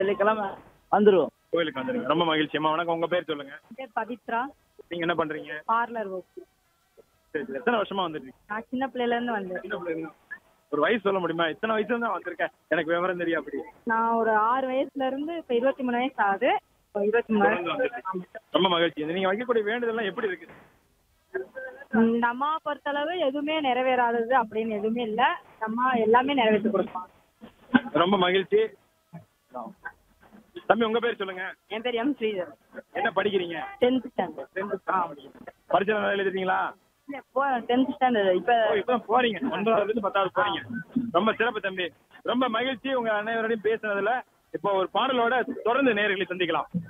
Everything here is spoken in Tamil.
வெள்ளிக்கிழமை வந்துருவோம் கோயிலுக்கு வந்துருங்க ரொம்ப மகிழ்ச்சி அம்மா வணக்கம் உங்க பேர் சொல்லுங்க பேர் பவித்ரா நீங்க என்ன பண்றீங்க பார்லர் ஒர்க் சரி சரி எத்தனை வருஷமா வந்துருக்கீங்க நான் சின்ன பிள்ளையில இருந்து வந்தேன் சின்ன பிள்ளைங்க. ஒரு வயசு சொல்ல முடியுமா இத்தனை வயசுல தான் வந்திருக்கேன் எனக்கு விவரம் தெரியும் அப்படி நான் ஒரு ஆறு வயசுல இருந்து இப்ப இருபத்தி மூணு வயசு ஆகுது இப்ப இருபத்தி மூணு வயசு ரொம்ப மகிழ்ச்சி நீங்க வைக்கக்கூடிய வேண்டுதல்லாம் எப்படி இருக்கு ம், நம்ம பொறுத்தளவு எதுவுமே நிறைவேறாதது அப்படின்னு எதுவுமே இல்ல நம்ம எல்லாமே நிறைவேற்றி கொடுப்போம் ரொம்ப மகிழ்ச்சி தம்பி உங்க பேர் சொல்லுங்க என் பேர் எம் ஸ்ரீதர் என்ன படிக்கிறீங்க டென்த் ஸ்டாண்டர்ட் பரிச்சை நல்லா எழுதுறீங்களா இப்போ டென்த் ஸ்டாண்டர்ட் இப்ப ஓ, இப்பதான் போறீங்க ஒன்பதாவதுல இருந்து பத்தாவது போறீங்க ரொம்ப சிறப்பு தம்பி ரொம்ப மகிழ்ச்சி உங்க அனைவரோடையும் பேசுனதுல இப்போ ஒரு பாடலோட தொடர்ந்து நேர்களை சந்திக்கலாம்